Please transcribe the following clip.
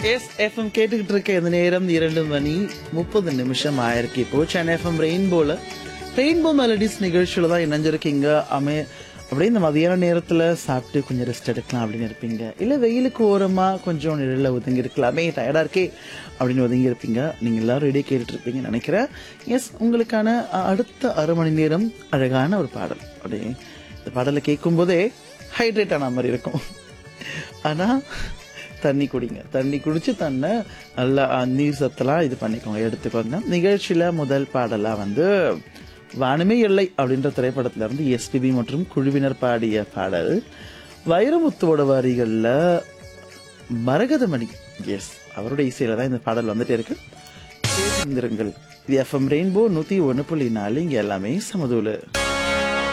S FM கேட்டுக்கிட்டு இருக்க இந்த நேரம் இரண்டு மணி முப்பது நிமிஷம் ஆயிருக்கு இப்போ சென்னை எஃப்எம் ரெயின்போல ரெயின்போ மெலடிஸ் நிகழ்ச்சியில தான் இணைஞ்சிருக்கீங்க அமே அப்படியே இந்த மதியான நேரத்துல சாப்பிட்டு கொஞ்சம் ரெஸ்ட் எடுக்கலாம் அப்படின்னு இருப்பீங்க இல்ல வெயிலுக்கு ஓரமா கொஞ்சம் நிழல்ல ஒதுங்கி இருக்கலாமே டயர்டா இருக்கே அப்படின்னு ஒதுங்கி இருப்பீங்க நீங்க எல்லாரும் ரெடியா கேட்டுட்டு இருப்பீங்கன்னு நினைக்கிறேன் எஸ் உங்களுக்கான அ- அடுத்த அரை மணி நேரம் அழகான ஒரு பாடல் அப்படியே இந்த பாடலை கேட்கும் போதே ஹைட்ரேட் ஆன மாதிரி இருக்கும் ஆனா தண்ணி குடிங்க தண்ணி குடிச்சு தன்னை நல்லா அஹ், நீர் சத்தெல்லாம் இது பண்ணிக்கோங்க எடுத்துக்கோங்க நிகழ்ச்சியில முதல் பாடலா வந்து வானமே இல்லை அப்படின்ற திரைப்படத்துல இருந்து எஸ்பிபி மற்றும் குழுவினர் பாடிய பாடல் வைரமுத்துவோட வரிகள்ல மரகதமணி எஸ் அவருடைய இசையில தான் இந்த பாடல் வந்துட்டே இருக்கு கேட்டிருந்திருங்கள் இது எஃப்எம் ரெயின்போ நூத்தி ஒன்று புள்ளி நாலு இங்க எல்லாமே சமதூலு